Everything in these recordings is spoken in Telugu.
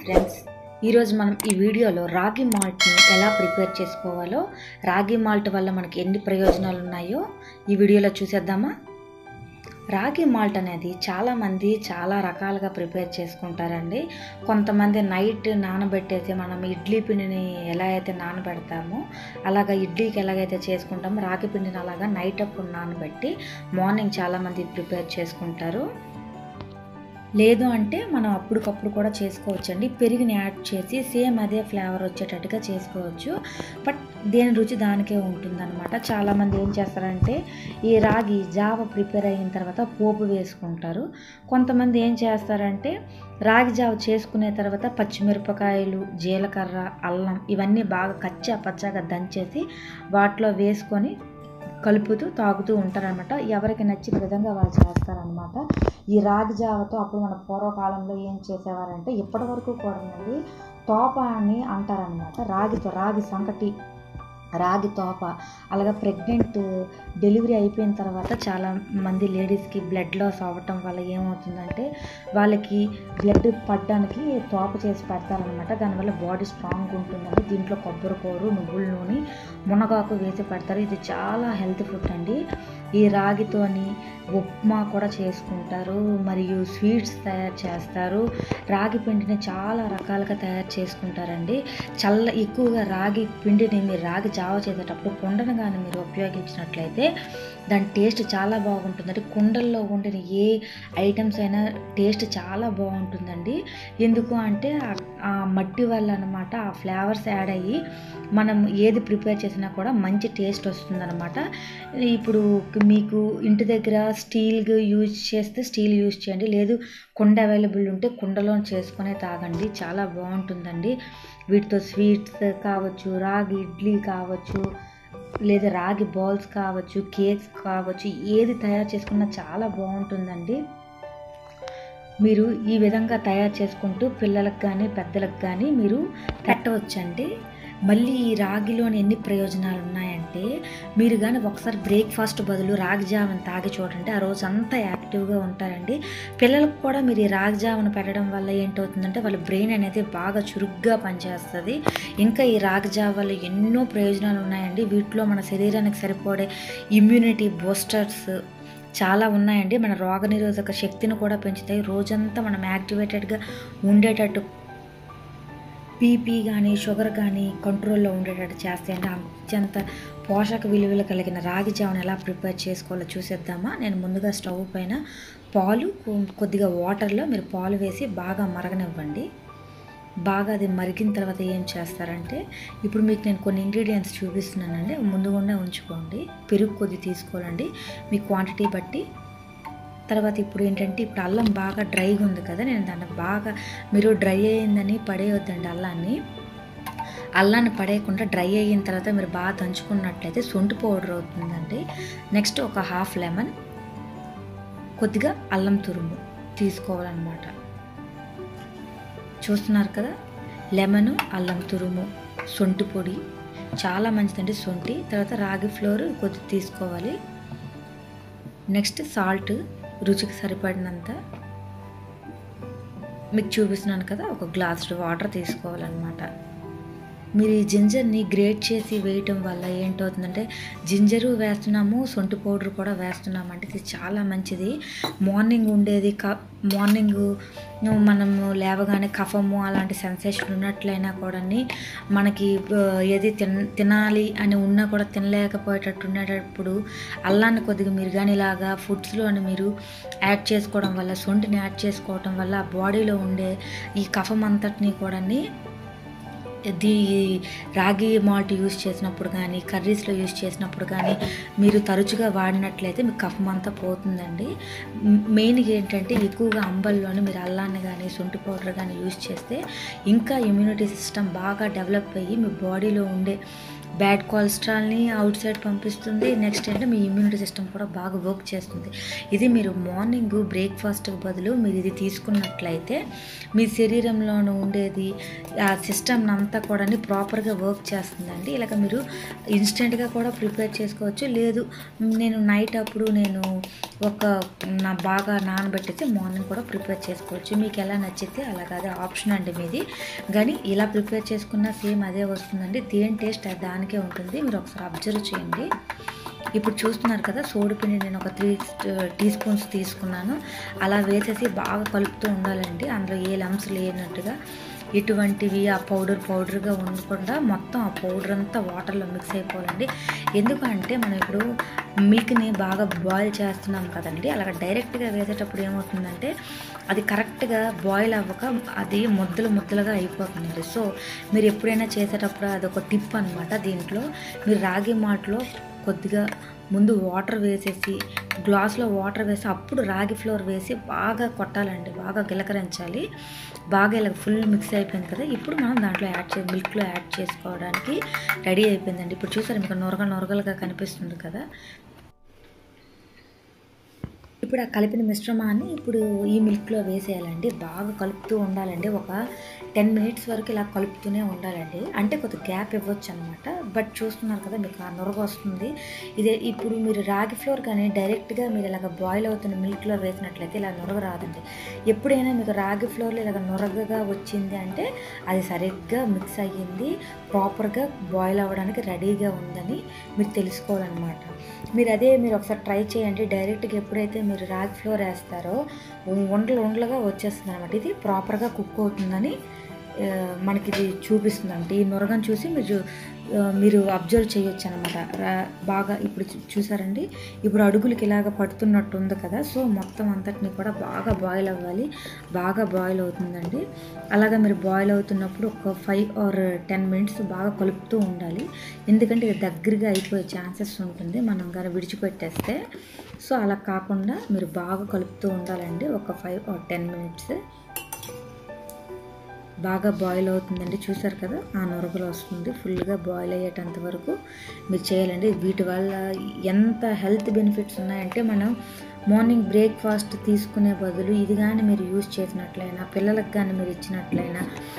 ఫ్రెండ్స్ ఈరోజు మనం ఈ వీడియోలో రాగి మాల్ట్ని ఎలా ప్రిపేర్ చేసుకోవాలో రాగి మాల్ట్ వల్ల మనకి ఎన్ని ప్రయోజనాలు ఉన్నాయో ఈ వీడియోలో చూసేద్దామా రాగి మాల్ట్ అనేది చాలామంది చాలా రకాలుగా ప్రిపేర్ చేసుకుంటారండి కొంతమంది నైట్ నానబెట్టేసి మనం ఇడ్లీ పిండిని ఎలా అయితే నానబెడతామో అలాగా ఇడ్లీకి ఎలాగైతే చేసుకుంటామో రాగి పిండిని అలాగా నైట్ అప్పుడు నానబెట్టి మార్నింగ్ చాలామంది ప్రిపేర్ చేసుకుంటారు లేదు అంటే మనం అప్పటికప్పుడు కూడా చేసుకోవచ్చు అండి పెరుగుని యాడ్ చేసి సేమ్ అదే ఫ్లేవర్ వచ్చేటట్టుగా చేసుకోవచ్చు బట్ దేని రుచి దానికే ఉంటుందన్నమాట చాలామంది ఏం చేస్తారంటే ఈ రాగి జావ ప్రిపేర్ అయిన తర్వాత పోపు వేసుకుంటారు కొంతమంది ఏం చేస్తారంటే రాగి జావ చేసుకునే తర్వాత పచ్చిమిరపకాయలు జీలకర్ర అల్లం ఇవన్నీ బాగా కచ్చా పచ్చాగా దంచేసి వాటిలో వేసుకొని కలుపుతూ తాగుతూ ఉంటారనమాట ఎవరికి నచ్చిన విధంగా వాళ్ళు చేస్తారనమాట ఈ రాగి జావతో అప్పుడు మన పూర్వకాలంలో ఏం చేసేవారంటే ఇప్పటి వరకు కూడానండి తోప అని అంటారనమాట రాగితో రాగి సంకటి రాగి తోప అలాగే ప్రెగ్నెంట్ డెలివరీ అయిపోయిన తర్వాత చాలా మంది లేడీస్కి బ్లడ్ లాస్ అవ్వటం వల్ల ఏమవుతుందంటే వాళ్ళకి బ్లడ్ పడడానికి తోప చేసి పెడతారనమాట దానివల్ల బాడీ స్ట్రాంగ్ ఉంటుందండి దీంట్లో కొబ్బరి కూరు నువ్వుల నూనె మునగాకు వేసి పెడతారు ఇది చాలా హెల్త్ ఫుడ్ అండి ఈ రాగితోని ఉప్మా కూడా చేసుకుంటారు మరియు స్వీట్స్ తయారు చేస్తారు రాగి పిండిని చాలా రకాలుగా తయారు చేసుకుంటారండి చల్ల ఎక్కువగా రాగి పిండిని మీరు రాగి జావ చేసేటప్పుడు కుండను కానీ మీరు ఉపయోగించినట్లయితే దాని టేస్ట్ చాలా బాగుంటుందండి కుండల్లో వండిన ఏ ఐటమ్స్ అయినా టేస్ట్ చాలా బాగుంటుందండి ఎందుకు అంటే ఆ మట్టి వల్ల అనమాట ఆ ఫ్లేవర్స్ యాడ్ అయ్యి మనం ఏది ప్రిపేర్ చేసినా కూడా మంచి టేస్ట్ వస్తుందన్నమాట ఇప్పుడు మీకు ఇంటి దగ్గర స్టీల్ యూజ్ చేస్తే స్టీల్ యూజ్ చేయండి లేదు కుండ అవైలబుల్ ఉంటే కుండలో చేసుకునే తాగండి చాలా బాగుంటుందండి వీటితో స్వీట్స్ కావచ్చు రాగి ఇడ్లీ కావచ్చు లేదా రాగి బాల్స్ కావచ్చు కేక్స్ కావచ్చు ఏది తయారు చేసుకున్నా చాలా బాగుంటుందండి మీరు ఈ విధంగా తయారు చేసుకుంటూ పిల్లలకు కానీ పెద్దలకు కానీ మీరు పెట్టవచ్చండి మళ్ళీ ఈ రాగిలోని ఎన్ని ప్రయోజనాలు ఉన్నాయంటే మీరు కానీ ఒకసారి బ్రేక్ఫాస్ట్ బదులు రాగి జావను తాగి చూడండి ఆ రోజు అంతా యాక్టివ్గా ఉంటారండి పిల్లలకు కూడా మీరు ఈ రాగి జావను పెట్టడం వల్ల ఏంటవుతుందంటే వాళ్ళ బ్రెయిన్ అనేది బాగా చురుగ్గా పనిచేస్తుంది ఇంకా ఈ రాగి జావ వల్ల ఎన్నో ప్రయోజనాలు ఉన్నాయండి వీటిలో మన శరీరానికి సరిపడే ఇమ్యూనిటీ బూస్టర్స్ చాలా ఉన్నాయండి మన రోగనిరోధక శక్తిని కూడా పెంచుతాయి రోజంతా మనం యాక్టివేటెడ్గా ఉండేటట్టు బీపీ కానీ షుగర్ కానీ కంట్రోల్లో ఉండేటట్టు చేస్తాయండి అత్యంత పోషక విలువలు కలిగిన రాగి జావను ఎలా ప్రిపేర్ చేసుకోవాలో చూసేద్దామా నేను ముందుగా స్టవ్ పైన పాలు కొద్దిగా వాటర్లో మీరు పాలు వేసి బాగా మరగనివ్వండి బాగా అది మరిగిన తర్వాత ఏం చేస్తారంటే ఇప్పుడు మీకు నేను కొన్ని ఇంగ్రీడియంట్స్ చూపిస్తున్నానండి ముందుగానే ఉంచుకోండి పెరుగు కొద్ది తీసుకోవాలండి మీ క్వాంటిటీ బట్టి తర్వాత ఇప్పుడు ఏంటంటే ఇప్పుడు అల్లం బాగా డ్రైగా ఉంది కదా నేను దాన్ని బాగా మీరు డ్రై అయ్యిందని పడేయొద్దండి అల్లాన్ని అల్లాన్ని పడేయకుండా డ్రై అయిన తర్వాత మీరు బాగా దంచుకున్నట్లయితే సొంటి పౌడర్ అవుతుందండి నెక్స్ట్ ఒక హాఫ్ లెమన్ కొద్దిగా అల్లం తురుము తీసుకోవాలన్నమాట చూస్తున్నారు కదా లెమను అల్లం తురుము సొంటి పొడి చాలా మంచిదండి సొంటి తర్వాత రాగి ఫ్లోర్ కొద్ది తీసుకోవాలి నెక్స్ట్ సాల్ట్ రుచికి సరిపడినంత మీకు చూపిస్తున్నాను కదా ఒక గ్లాస్ వాటర్ తీసుకోవాలన్నమాట మీరు ఈ జింజర్ని గ్రేట్ చేసి వేయటం వల్ల ఏంటవుతుందంటే జింజరు వేస్తున్నాము సొంటి పౌడర్ కూడా వేస్తున్నాము అంటే ఇది చాలా మంచిది మార్నింగ్ ఉండేది క మార్నింగ్ మనము లేవగానే కఫము అలాంటి సెన్సేషన్ ఉన్నట్లయినా కూడా మనకి ఏది తిన తినాలి అని ఉన్నా కూడా తినలేకపోయేటట్టు ఉండేటప్పుడు అల్లాన్ని కొద్దిగా మీరు కానీ ఇలాగా ఫుడ్స్లో మీరు యాడ్ చేసుకోవడం వల్ల సొంటిని యాడ్ చేసుకోవడం వల్ల ఆ బాడీలో ఉండే ఈ కఫం అంతటిని కూడా ఇది రాగి మాల్ట్ యూస్ చేసినప్పుడు కానీ కర్రీస్లో యూస్ చేసినప్పుడు కానీ మీరు తరచుగా వాడినట్లయితే మీకు కఫం అంతా పోతుందండి మెయిన్గా ఏంటంటే ఎక్కువగా అంబల్లోని మీరు అల్లాన్ని కానీ సొంటి పౌడర్ కానీ యూస్ చేస్తే ఇంకా ఇమ్యూనిటీ సిస్టమ్ బాగా డెవలప్ అయ్యి మీ బాడీలో ఉండే బ్యాడ్ కొలెస్ట్రాల్ని అవుట్ సైడ్ పంపిస్తుంది నెక్స్ట్ ఏంటంటే మీ ఇమ్యూనిటీ సిస్టమ్ కూడా బాగా వర్క్ చేస్తుంది ఇది మీరు మార్నింగ్ బ్రేక్ఫాస్ట్కి బదులు మీరు ఇది తీసుకున్నట్లయితే మీ శరీరంలో ఉండేది ఆ సిస్టమ్ అంతా కూడా ప్రాపర్గా వర్క్ చేస్తుందండి ఇలాగ మీరు ఇన్స్టెంట్గా కూడా ప్రిపేర్ చేసుకోవచ్చు లేదు నేను నైట్ అప్పుడు నేను ఒక నా బాగా నానబెట్టేసి మార్నింగ్ కూడా ప్రిపేర్ చేసుకోవచ్చు మీకు ఎలా నచ్చితే అలాగ అదే ఆప్షన్ అండి మీది కానీ ఇలా ప్రిపేర్ చేసుకున్న సేమ్ అదే వస్తుందండి దేని టేస్ట్ దానికే ఉంటుంది మీరు ఒకసారి అబ్జర్వ్ చేయండి ఇప్పుడు చూస్తున్నారు కదా సోడిపిండి నేను ఒక త్రీ టీ స్పూన్స్ తీసుకున్నాను అలా వేసేసి బాగా కలుపుతూ ఉండాలండి అందులో ఏ లంప్స్ లేనట్టుగా ఇటువంటివి ఆ పౌడర్ పౌడర్గా ఉండకుండా మొత్తం ఆ పౌడర్ అంతా వాటర్లో మిక్స్ అయిపోవాలండి ఎందుకంటే మనం ఇప్పుడు మిల్క్ని బాగా బాయిల్ చేస్తున్నాం కదండి అలాగ డైరెక్ట్గా వేసేటప్పుడు ఏమవుతుందంటే అది కరెక్ట్గా బాయిల్ అవ్వక అది ముద్దలు ముద్దలుగా అయిపోతుంది సో మీరు ఎప్పుడైనా చేసేటప్పుడు అదొక టిప్ అనమాట దీంట్లో మీరు రాగి మాటలో కొద్దిగా ముందు వాటర్ వేసేసి గ్లాస్లో వాటర్ వేసి అప్పుడు రాగి ఫ్లోర్ వేసి బాగా కొట్టాలండి బాగా గిలకరించాలి బాగా ఇలా ఫుల్ మిక్స్ అయిపోయింది కదా ఇప్పుడు మనం దాంట్లో యాడ్ చే మిల్క్లో యాడ్ చేసుకోవడానికి రెడీ అయిపోయిందండి ఇప్పుడు చూసారు మీకు నొరగ నొరగలుగా కనిపిస్తుంది కదా ఇప్పుడు ఆ కలిపిన మిశ్రమాన్ని ఇప్పుడు ఈ మిల్క్లో వేసేయాలండి బాగా కలుపుతూ ఉండాలండి ఒక టెన్ మినిట్స్ వరకు ఇలా కలుపుతూనే ఉండాలండి అంటే కొద్ది గ్యాప్ ఇవ్వచ్చు అనమాట బట్ చూస్తున్నారు కదా మీకు ఆ నొరగ వస్తుంది ఇదే ఇప్పుడు మీరు రాగి ఫ్లోర్ కానీ డైరెక్ట్గా మీరు ఇలాగ బాయిల్ అవుతున్న మిల్క్లో వేసినట్లయితే ఇలా నొరగ రాదండి ఎప్పుడైనా మీకు రాగి ఫ్లోర్లో ఇలాగ నొరగగా వచ్చింది అంటే అది సరిగ్గా మిక్స్ అయ్యింది ప్రాపర్గా బాయిల్ అవ్వడానికి రెడీగా ఉందని మీరు తెలుసుకోవాలన్నమాట మీరు అదే మీరు ఒకసారి ట్రై చేయండి డైరెక్ట్గా ఎప్పుడైతే మీరు రాగి ఫ్లోర్ వేస్తారో ఉండలు ఉండలుగా వచ్చేస్తుంది అనమాట ఇది ప్రాపర్గా కుక్ అవుతుందని ఆ, మనకి ఇది చూపిస్తుంది అంటే ఈ నొరగను చూసి మీరు ఆ, మీరు అబ్జర్వ్ చేయొచ్చు అనమాట బాగా ఇప్పుడు చూ- చూసారండి ఇప్పుడు అడుగులకి ఇలాగ పడుతున్నట్టు ఉంది కదా సో మొత్తం అంతటిని కూడా బాగా బాయిల్ అవ్వాలి బాగా బాయిల్ అవుతుందండి అలాగా మీరు బాయిల్ అవుతున్నప్పుడు ఒక ఫైవ్ ఆర్ టెన్ మినిట్స్ బాగా కలుపుతూ ఉండాలి ఎందుకంటే ఇది దగ్గరగా అయిపోయే ఛాన్సెస్ ఉంటుంది మనం కానీ విడిచిపెట్టేస్తే సో అలా కాకుండా మీరు బాగా కలుపుతూ ఉండాలండి ఒక ఫైవ్ ఆర్ టెన్ మినిట్స్ బాగా బాయిల్ అవుతుందండి చూసారు కదా ఆ నొరగలు వస్తుంది ఫుల్గా బాయిల్ అయ్యేటంత వరకు మీరు చేయాలండి వీటి వల్ల ఎంత హెల్త్ బెనిఫిట్స్ ఉన్నాయంటే మనం మార్నింగ్ బ్రేక్ఫాస్ట్ తీసుకునే బదులు ఇది కానీ మీరు యూజ్ చేసినట్లయినా పిల్లలకు కానీ మీరు ఇచ్చినట్లయినా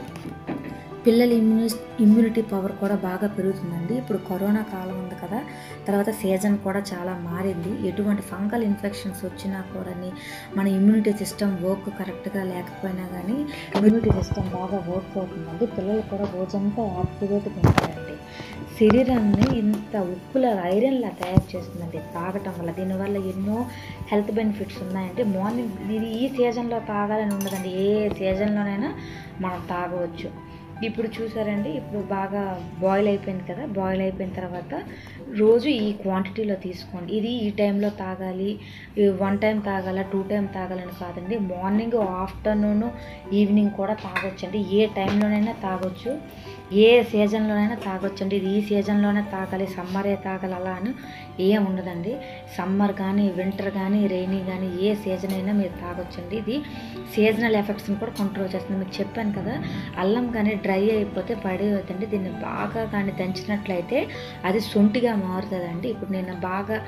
పిల్లల ఇమ్యూని ఇమ్యూనిటీ పవర్ కూడా బాగా పెరుగుతుందండి ఇప్పుడు కరోనా కాలం ఉంది కదా తర్వాత సీజన్ కూడా చాలా మారింది ఎటువంటి ఫంగల్ ఇన్ఫెక్షన్స్ వచ్చినా కూడా మన ఇమ్యూనిటీ సిస్టమ్ వర్క్ కరెక్ట్గా లేకపోయినా కానీ ఇమ్యూనిటీ సిస్టమ్ బాగా వర్క్ అవుతుందండి పిల్లలు కూడా రోజంతా యాక్టివేట్గా ఉంటారండి శరీరాన్ని ఇంత ఉప్పుల ఐరన్లా తయారు చేస్తుందండి తాగటం వల్ల దీనివల్ల ఎన్నో హెల్త్ బెనిఫిట్స్ ఉన్నాయండి మార్నింగ్ ఇది ఈ సీజన్లో తాగాలని ఉండదండి ఏ సీజన్లోనైనా మనం తాగవచ్చు ఇప్పుడు చూసారండి ఇప్పుడు బాగా బాయిల్ అయిపోయింది కదా బాయిల్ అయిపోయిన తర్వాత రోజు ఈ క్వాంటిటీలో తీసుకోండి ఇది ఈ టైంలో తాగాలి వన్ టైం తాగాల టూ టైం తాగాలని కాదండి మార్నింగ్ ఆఫ్టర్నూన్ ఈవినింగ్ కూడా తాగొచ్చండి ఏ టైంలోనైనా తాగొచ్చు ఏ సీజన్లోనైనా తాగొచ్చండి ఇది ఈ సీజన్లోనే తాగాలి సమ్మరే తాగాలి అలా అని ఏం ఉండదండి సమ్మర్ కానీ వింటర్ కానీ రెయినీ కానీ ఏ సీజన్ అయినా మీరు తాగొచ్చండి ఇది సీజనల్ ఎఫెక్ట్స్ని కూడా కంట్రోల్ చేస్తుంది మీకు చెప్పాను కదా అల్లం కానీ డ్రై అయిపోతే పడేయొద్దండి దీన్ని బాగా కానీ దంచినట్లయితే అది సొంటిగా మారుతుందండి ఇప్పుడు నేను బాగా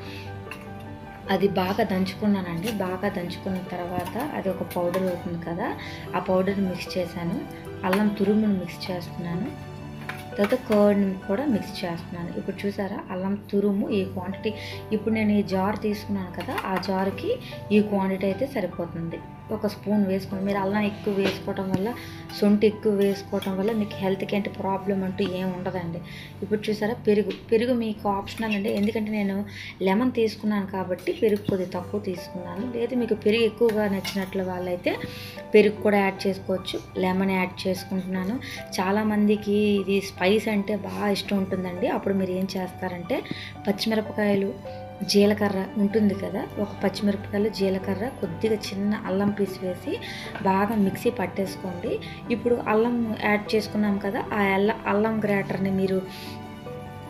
అది బాగా దంచుకున్నానండి బాగా దంచుకున్న తర్వాత అది ఒక పౌడర్ అవుతుంది కదా ఆ పౌడర్ మిక్స్ చేశాను అల్లం తురుమును మిక్స్ చేస్తున్నాను తర్వాత కర్డ్ని కూడా మిక్స్ చేస్తున్నాను ఇప్పుడు చూసారా అల్లం తురుము ఈ క్వాంటిటీ ఇప్పుడు నేను ఈ జార్ తీసుకున్నాను కదా ఆ జార్కి ఈ క్వాంటిటీ అయితే సరిపోతుంది ఒక స్పూన్ వేసుకుని మీరు అల్లం ఎక్కువ వేసుకోవటం వల్ల సొంటి ఎక్కువ వేసుకోవటం వల్ల మీకు హెల్త్కి ఏంటి ప్రాబ్లం అంటూ ఏం ఉండదండి ఇప్పుడు చూసారా పెరుగు పెరుగు మీకు ఆప్షనల్ అండి ఎందుకంటే నేను లెమన్ తీసుకున్నాను కాబట్టి పెరుగు కొద్దిగా తక్కువ తీసుకున్నాను లేదు మీకు పెరుగు ఎక్కువగా నచ్చినట్లు వాళ్ళైతే పెరుగు కూడా యాడ్ చేసుకోవచ్చు లెమన్ యాడ్ చేసుకుంటున్నాను చాలామందికి ఇది స్పైస్ అంటే బాగా ఇష్టం ఉంటుందండి అప్పుడు మీరు ఏం చేస్తారంటే పచ్చిమిరపకాయలు జీలకర్ర ఉంటుంది కదా ఒక పచ్చిమిరపకాయలు జీలకర్ర కొద్దిగా చిన్న అల్లం పీస్ వేసి బాగా మిక్సీ పట్టేసుకోండి ఇప్పుడు అల్లం యాడ్ చేసుకున్నాం కదా ఆ అల్ల అల్లం గ్రేటర్ని మీరు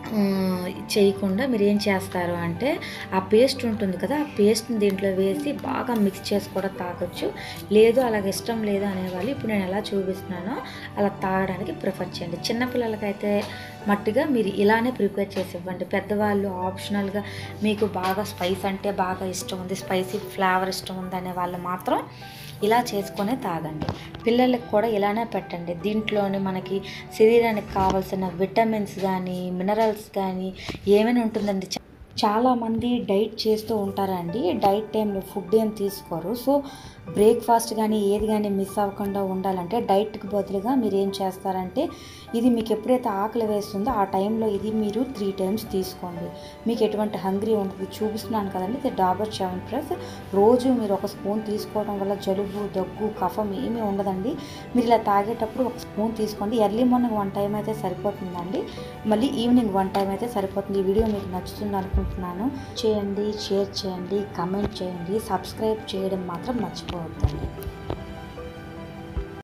ఆ, చేయకుండా మీరు ఏం చేస్తారు అంటే ఆ పేస్ట్ ఉంటుంది కదా ఆ పేస్ట్ని దీంట్లో వేసి బాగా మిక్స్ చేసి కూడా తాగొచ్చు లేదు అలాగ ఇష్టం లేదు అనేవాళ్ళు ఇప్పుడు నేను ఎలా చూపిస్తున్నానో అలా తాగడానికి ప్రిఫర్ చేయండి చిన్నపిల్లలకైతే మట్టిగా మీరు ఇలానే ప్రిపేర్ చేసి ఇవ్వండి పెద్దవాళ్ళు ఆప్షనల్గా మీకు బాగా స్పైస్ అంటే బాగా ఇష్టం ఉంది స్పైసీ ఫ్లేవర్ ఇష్టం ఉంది అనే వాళ్ళు మాత్రం ఇలా చేసుకొని తాగండి పిల్లలకు కూడా ఇలానే పెట్టండి దీంట్లోని మనకి శరీరానికి కావాల్సిన విటమిన్స్ కానీ మినరల్స్ కానీ ఏమైనా ఉంటుందండి చా- చాలామంది డైట్ చేస్తూ ఉంటారండి డైట్ టైంలో ఫుడ్ ఏం తీసుకోరు సో బ్రేక్ఫాస్ట్ కానీ ఏది కానీ మిస్ అవ్వకుండా ఉండాలంటే డైట్కి బదులుగా మీరు ఏం చేస్తారంటే ఇది మీకు ఎప్పుడైతే ఆకలి వేస్తుందో ఆ టైంలో ఇది మీరు త్రీ టైమ్స్ తీసుకోండి మీకు ఎటువంటి హంగ్రీ ఉండదు చూపిస్తున్నాను కదండి ఇది డాబర్ సెవెన్ ప్లస్ రోజు మీరు ఒక స్పూన్ తీసుకోవడం వల్ల జలుబు దగ్గు కఫం ఏమీ ఉండదండి మీరు ఇలా తాగేటప్పుడు ఒక స్పూన్ తీసుకోండి ఎర్లీ మార్నింగ్ వన్ టైం అయితే సరిపోతుందండి మళ్ళీ ఈవినింగ్ వన్ టైం అయితే సరిపోతుంది ఈ వీడియో మీకు నచ్చుతుంది అనుకుంటున్నాను చేయండి షేర్ చేయండి కమెంట్ చేయండి సబ్స్క్రైబ్ చేయడం మాత్రం మర్చిపోవద్దండి